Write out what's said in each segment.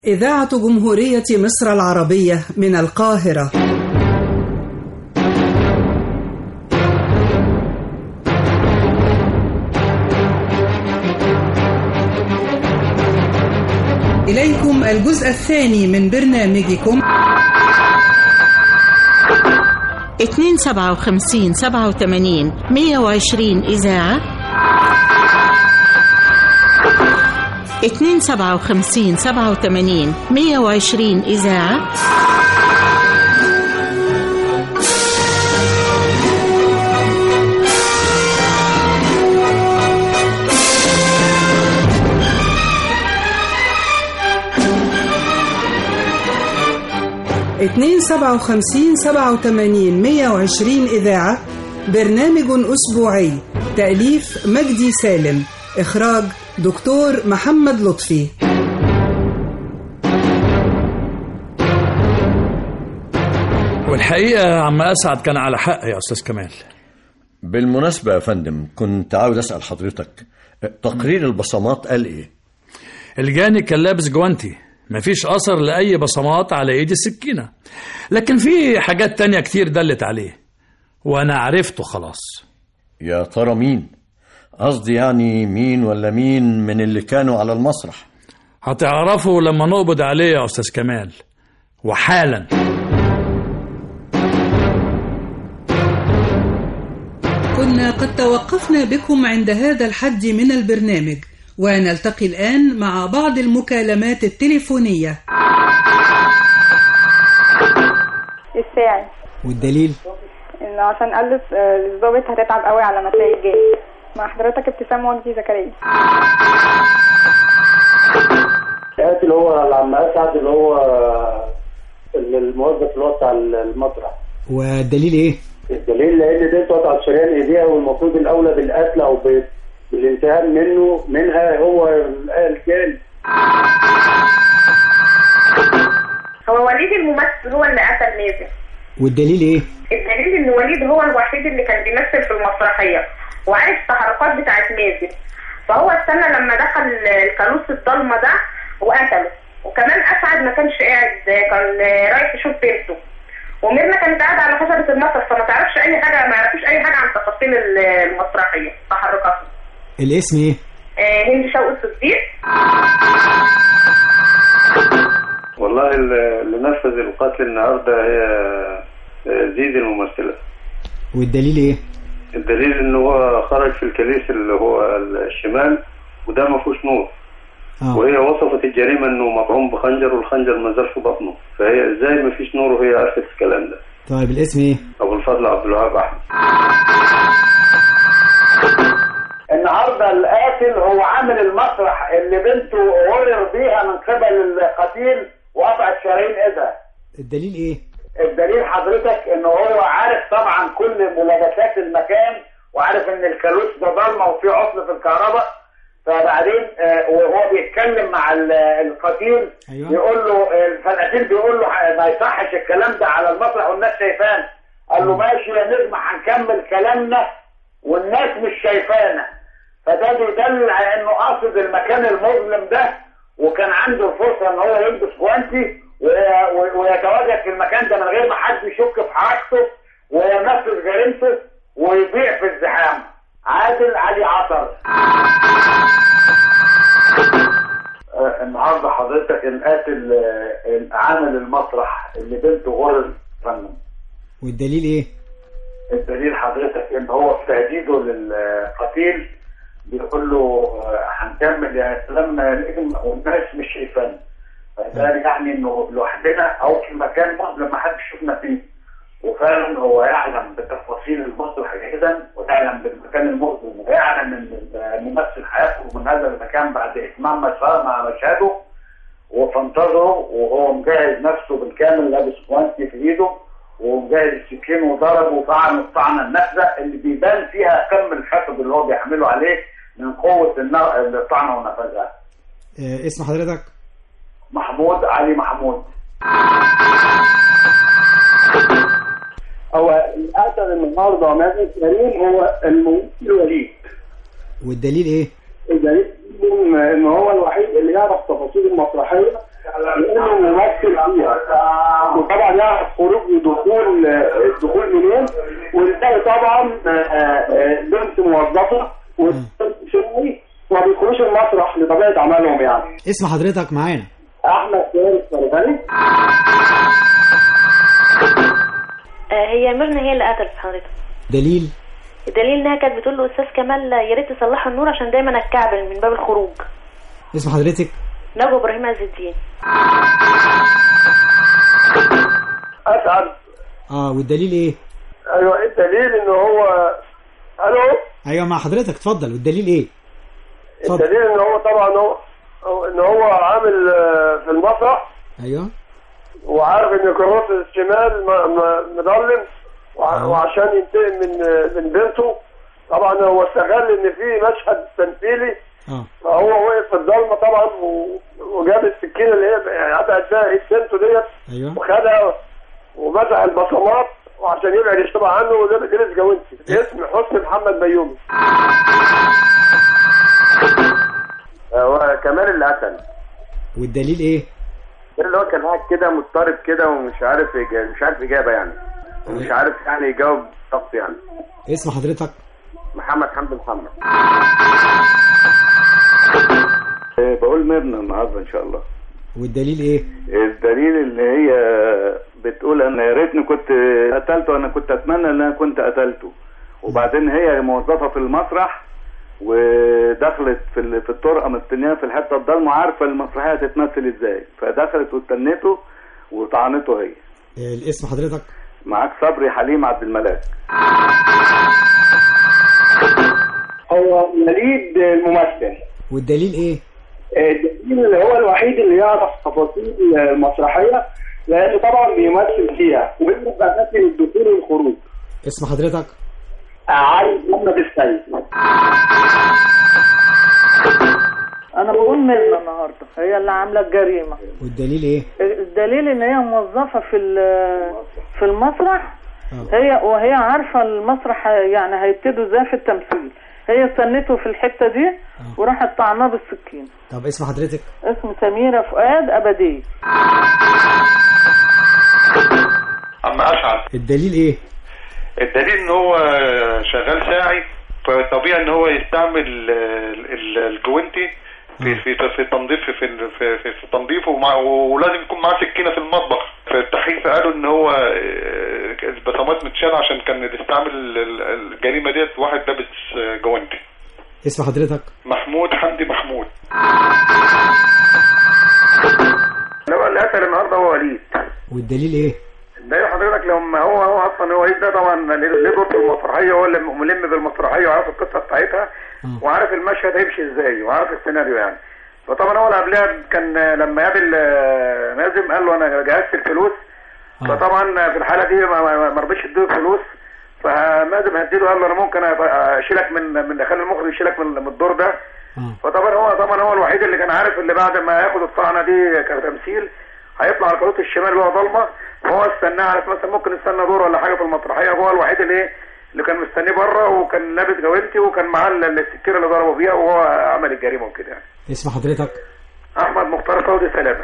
إذاعة جمهورية مصر العربية من القاهرة إليكم الجزء الثاني من برنامجكم اتنين سبعة وخمسين سبعة وتمانين مية وعشرين إذاعة اتنين سبعة وخمسين سبعة وتمانين مية وعشرين إذاعة اتنين سبعة وخمسين سبعة وتمانين مية وعشرين إذاعة برنامج أسبوعي تأليف مجدي سالم إخراج دكتور محمد لطفي والحقيقة يا عم أسعد كان على حق يا أستاذ كمال بالمناسبة يا فندم كنت عاوز أسأل حضرتك تقرير البصمات قال إيه؟ الجاني كان لابس جوانتي مفيش أثر لأي بصمات على إيد السكينة لكن في حاجات تانية كتير دلت عليه وأنا عرفته خلاص يا ترى مين؟ قصدي يعني مين ولا مين من اللي كانوا على المسرح هتعرفوا لما نقبض عليه يا أستاذ كمال وحالا كنا قد توقفنا بكم عند هذا الحد من البرنامج ونلتقي الآن مع بعض المكالمات التليفونية الساعي والدليل انه عشان ألف آه، الضابط هتتعب قوي على مسائل جاي مع حضرتك ابتسام وجدي زكريا الآتي اللي هو العم أسعد اللي هو الموظف اللي هو بتاع المسرح والدليل ايه؟ الدليل لأن دي قطعة شريان إيديها والمفروض الأولى بالقتل أو ب- بالانتهاء منه منها هو الجاني هو وليد الممثل هو اللي قتل مازن والدليل ايه؟ الدليل ان وليد هو الوحيد اللي كان بيمثل في المسرحيه وعارف التحركات بتاعت مازن فهو استنى لما دخل الكالوس الضلمه ده وقتله وكمان اسعد ما كانش قاعد كان رايح يشوف بنته وميرنا كانت قاعده على خشبه المسرح فما تعرفش اي حاجه ما يعرفوش اي حاجه عن تفاصيل المسرحيه تحركاتهم الاسم ايه؟ آه، هند شوقي الصديق والله اللي نفذ القتل النهارده هي زيد الممثلة والدليل ايه؟ الدليل ان هو خرج في الكليس اللي هو الشمال وده ما فيهوش نور اه وهي وصفت الجريمه انه مطعوم بخنجر والخنجر ما زال في بطنه فهي ازاي ما فيش نور وهي عرفت الكلام ده طيب الاسم ايه؟ ابو الفضل عبد الوهاب احمد النهارده القاتل هو عامل المسرح اللي بنته غرر بيها من قبل القتيل وقطعت شرايين ايدها الدليل ايه؟ الدليل حضرتك ان هو عارف طبعا كل ملابسات المكان وعارف ان الكالوس ده ضلمه وفي عطل في الكهرباء فبعدين آه، وهو بيتكلم مع ال- القتيل أيوة. يقول له آه، القتيل بيقول له ح- ما يصحش الكلام ده على المسرح والناس شايفانا قال له ماشي يا نجم هنكمل كلامنا والناس مش شايفانا فده بيدل على انه قاصد المكان المظلم ده وكان عنده الفرصه ان هو يلبس جوانتي و- و- ويتواجد في المكان ده من غير ما حد يشك في حركته وينفذ جريمته ويبيع في الزحام عادل علي عطر آه، النهارده حضرتك القاتل آه، عامل المسرح اللي بنته غرر فنان والدليل ايه؟ الدليل حضرتك ان هو في تهديده للقتيل بيقول له آه، هنكمل يا سلامنا يا نجم والناس مش شايفانا فده يعني انه لوحدنا او في مكان مظلم ما حدش شفنا فيه وفعلا هو يعلم بتفاصيل المسرح جيدا ويعلم بالمكان المظلم ويعلم ان الممثل هيخرج من هذا المكان بعد اتمام مشهد مع مشهده وفانتظره وهو مجهز نفسه بالكامل لابس جوانتي في ايده ومجهز السكين وضربه وطعن الطعنه النافذه اللي بيبان فيها كم الحقد اللي هو بيحمله عليه من قوه النا- الطعنه ونفذها. آه اسم حضرتك؟ محمود علي محمود. هو القتل النهارده مازن كريم هو الممثل وليد والدليل ايه؟ الدليل ان هو الوحيد اللي يعرف تفاصيل المسرحيه اسم حضرتك معانا احمد سؤال الفرغاني آه، هي ميرنا هي اللي قتلت حضرتك دليل الدليل انها كانت بتقول له استاذ كمال يا ريت تصلحوا النور عشان دايما اتكعبل من باب الخروج اسم حضرتك نجوى ابراهيم عز الدين اسعد اه والدليل ايه ايوه ايه الدليل ان هو الو ايوه مع حضرتك اتفضل والدليل ايه اتفضل الدليل ان هو طبعا هو هو- ان هو عامل آه، في المسرح ايوه وعارف ان كراس الشمال م- م- مظلم وع- وعشان ينتقم من من بنته طبعا هو استغل ان في مشهد تمثيلي اه فهو وقف في الضلمه طبعا و- وجاب السكينه اللي هي قطعت بيها ايد بنته ديت ايوه وخدها ومسح البصمات وعشان يبعد يشتبه عنه ولبس لبس جوانتي اسم حسني محمد بيومي هو كمال اللي قتل والدليل ايه اللي هو كان قاعد كده مضطرب كده ومش عارف إجا- مش عارف اجابه يعني ومش عارف يعني يجاوب بالظبط يعني اسم حضرتك محمد حمدي محمد بقول مبنى النهارده ان شاء الله والدليل ايه الدليل اللي هي بتقول انا يا ريتني كنت قتلته انا كنت اتمنى ان انا كنت قتلته وبعدين هي موظفه في المسرح ودخلت في ال- في الطرقه مستنيه في الحته الضلمه عارفه المسرحيه هتتمثل ازاي فدخلت واستنته وطعنته هي آه، الاسم حضرتك معاك صبري حليم عبد الملاك هو وليد الممثل والدليل ايه الدليل اللي هو الوحيد اللي يعرف تفاصيل المسرحيه لانه طبعا بيمثل فيها وبيعرف اماكن الدخول والخروج اسم حضرتك علي محمد السيد انا بقول ميرنا النهارده هي اللي عامله الجريمه والدليل ايه الدليل ان هي موظفه في ال- في المسرح هي وهي عارفه المسرح يعني هيبتدوا ازاي في التمثيل هي استنته في الحته دي وراحت طعناه بالسكين طب اسم حضرتك اسم سميره فؤاد ابديه اما اسعد الدليل ايه الدليل ان هو شغال ساعي فطبيعي ان هو يستعمل ال- ال- الجوينتي في في في التنظيف في ال- في في, في التنظيف ومع ولازم يكون معاه سكينه في المطبخ في التحقيق قالوا ان هو آه، البصمات متشال عشان كان بيستعمل ال- ال- الجريمه ديت واحد لابس آه، جوينتي اسم حضرتك محمود حمدي محمود اللي هو اللي قتل النهارده هو وليد والدليل ايه ده حضرتك لما هو هو اصلا هو وليد ده طبعا ليه دور في المسرحيه هو اللي ملم بالمسرحيه وعارف القصه بتاعتها وعارف المشهد هيمشي ازاي وعارف السيناريو يعني فطبعا هو اللي قبلها كان لما قابل آه، مازم قال له انا جهزت الفلوس فطبعا في الحاله دي ما- ما ما رضيش يديله الفلوس فمازم هديله قال له انا ممكن اشيلك من من اخلي المخرج يشيلك من من الدور ده فطبعا هو طبعا هو الوحيد اللي كان عارف اللي بعد ما ياخد الطعنه دي كتمثيل هيطلع على القناه الشمال اللي هو ضلمه فهو استناه على مثلا ممكن يستنى دور ولا حاجه في المسرحيه هو الوحيد اللي ايه اللي كان مستنيه بره وكان لابس جوانتي وكان معاه ال- السكينه اللي ضربه بيها وهو عمل الجريمه وكده يعني اسم حضرتك احمد مختار فوزي سلامه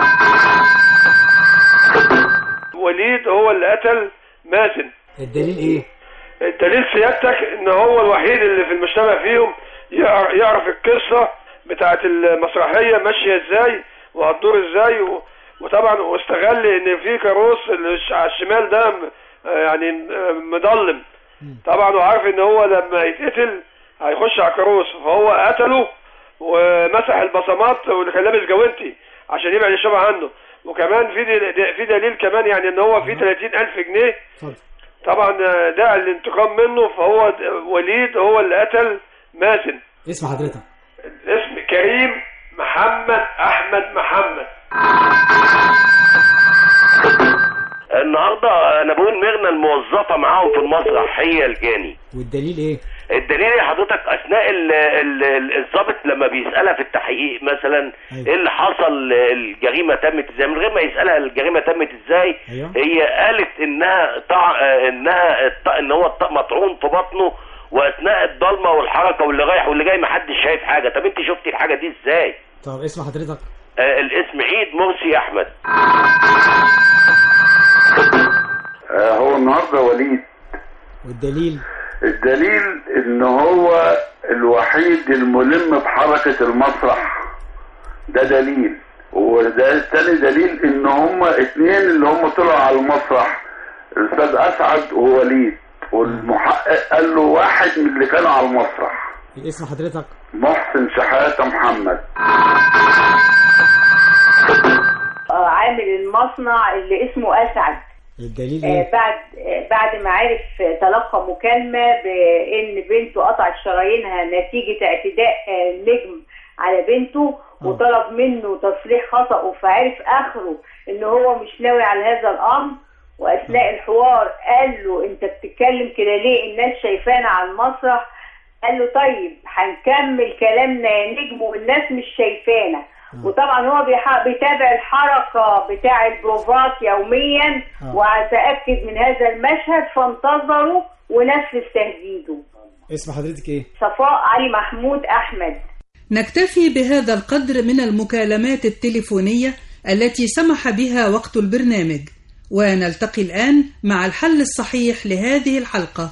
وليد هو اللي قتل مازن الدليل ايه الدليل سيادتك ان هو الوحيد اللي في المجتمع فيهم يع- يعرف القصة بتاعت المسرحية ماشية ازاي وهتدور ازاي و... وطبعا واستغل ان في كاروس اللي ش- على الشمال ده م- يعني م- مضلم طبعا وعارف ان هو لما يتقتل هيخش على الكاروس فهو قتله ومسح البصمات واللي كان لابس جوانتي عشان يبعد الشبه عنه وكمان في دل... في دليل كمان يعني ان هو في 30000 جنيه طبعا ده الانتقام منه فهو د- وليد هو اللي قتل مازن اسم حضرتك اسم كريم محمد احمد محمد النهارده انا بقول ميرنا الموظفه معاهم في المسرح هي الجاني والدليل ايه الدليل يا حضرتك اثناء ال- ال- ال- الضابط لما بيسالها في التحقيق مثلا ايه اللي حصل الجريمه تمت ازاي من غير ما يسالها الجريمه تمت ازاي أيوة. هي قالت انها طع... انها الط... ان هو الط- مطعون في بطنه واثناء الضلمه والحركه واللي رايح واللي جاي محدش شايف حاجه طب انت شفتي الحاجه دي ازاي طب اسم حضرتك آه الاسم عيد مرسي احمد آه، هو النهارده وليد والدليل الدليل ان هو الوحيد الملم بحركة المسرح ده دليل وده تاني دليل ان هم اتنين اللي هم طلعوا على المسرح الاستاذ اسعد ووليد والمحقق قال له واحد من اللي كانوا على المسرح اسم حضرتك محسن شحاته محمد آه، عامل المصنع اللي اسمه اسعد الدليل آه، ايه بعد آه، بعد ما عرف آه، تلقى مكالمة بأن بنته قطعت شرايينها نتيجة اعتداء آه، نجم على بنته وطلب منه تصليح خطأه فعرف آخره إن هو مش ناوي على هذا الأمر وأثناء الحوار قال له أنت بتتكلم كده ليه الناس شايفانا على المسرح قال له طيب هنكمل كلامنا يا نجم والناس مش شايفانا وطبعا هو بيح- بيتابع الحركة بتاع البروفات يوميا وتأكد من هذا المشهد فانتظروا ونفذ تهديده اسم حضرتك ايه صفاء علي محمود أحمد نكتفي بهذا القدر من المكالمات التليفونية التي سمح بها وقت البرنامج ونلتقي الآن مع الحل الصحيح لهذه الحلقة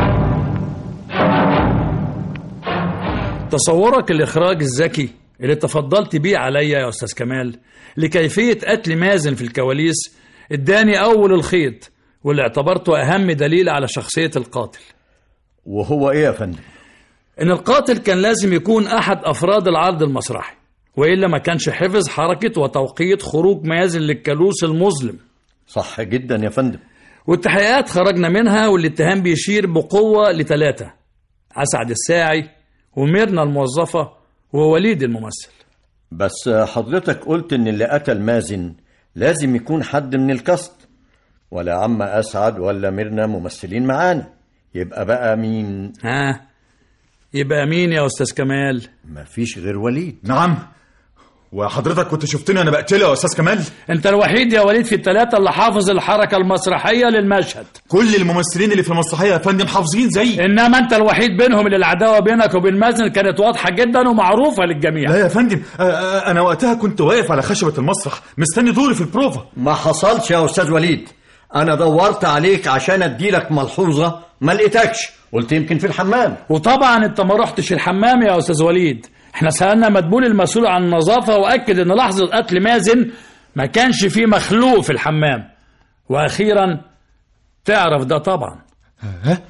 تصورك الإخراج الذكي اللي تفضلت بيه عليا يا أستاذ كمال لكيفية قتل مازن في الكواليس اداني أول الخيط واللي اعتبرته أهم دليل على شخصية القاتل وهو ايه يا فندم إن القاتل كان لازم يكون أحد أفراد العرض المسرحي وإلا ما كانش حفظ حركة وتوقيت خروج مازن للكالوس المظلم صح جدا يا فندم والتحقيقات خرجنا منها والاتهام بيشير بقوة لثلاثة أسعد الساعي وميرنا الموظفة ووليد الممثل بس حضرتك قلت ان اللي قتل مازن لازم يكون حد من الكاست ولا عم اسعد ولا ميرنا ممثلين معانا يبقى بقى مين ها يبقى مين يا أستاذ كمال مفيش غير وليد نعم وحضرتك كنت شفتني انا بقتله يا استاذ كمال انت الوحيد يا وليد في الثلاثة اللي حافظ الحركة المسرحية للمشهد كل الممثلين اللي في المسرحيه يا فندم حافظين زيي انما انت الوحيد بينهم اللي العداوة بينك وبين مازن كانت واضحة جدا ومعروفة للجميع لا يا فندم آه، آه، انا وقتها كنت واقف على خشبه المسرح مستني دوري في البروفا ما حصلش يا استاذ وليد انا دورت عليك عشان اديلك ملحوظه ما لقيتكش قلت يمكن في الحمام وطبعا انت ما رحتش الحمام يا استاذ وليد احنا سألنا مدبول المسؤول عن النظافة واكد ان لحظة قتل مازن ما كانش فيه مخلوق في الحمام واخيرا تعرف ده طبعا ها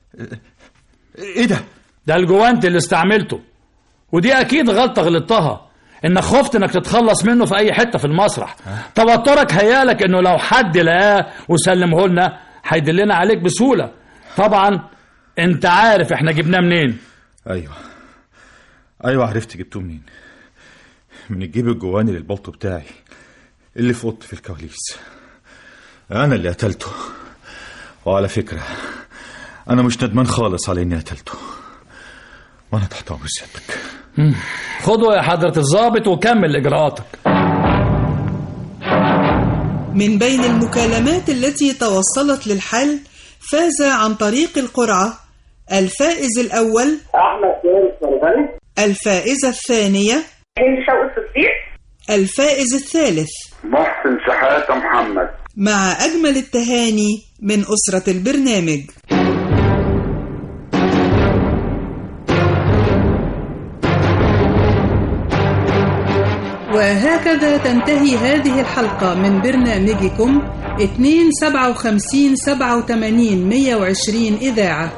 ايه ده ده الجوانت اللي استعملته ودي اكيد غلطة غلطتها انك خفت انك تتخلص منه في اي حتة في المسرح توترك هيالك انه لو حد لقاه وسلمه لنا هيدلنا عليك بسهولة طبعا انت عارف احنا جبناه منين ايوه ايوه عرفت جبته منين من الجيب الجواني للبلطو بتاعي اللي في اوضتي في الكواليس انا اللي قتلته وعلى فكره انا مش ندمان خالص على اني قتلته وانا تحت امر سيادتك مم. خده يا حضرة الضابط وكمل إجراءاتك من بين المكالمات التي توصلت للحل فاز عن طريق القرعة الفائز الأول احمد سيد الفرغاني الفائزة الثانية هند شوقي الصديق الفائز الثالث محسن شحاته محمد مع أجمل التهاني من أسرة البرنامج وهكذا تنتهي هذه الحلقة من برنامجكم 257 87 120 إذاعة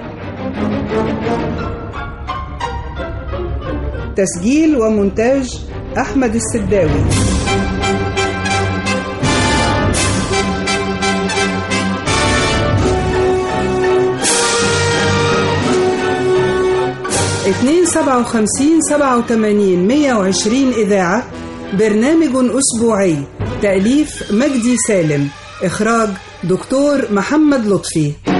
تسجيل ومونتاج أحمد السداوي اتنين سبعة وخمسين سبعة وتمانين مية وعشرين إذاعة برنامج أسبوعي تأليف مجدي سالم إخراج دكتور محمد لطفي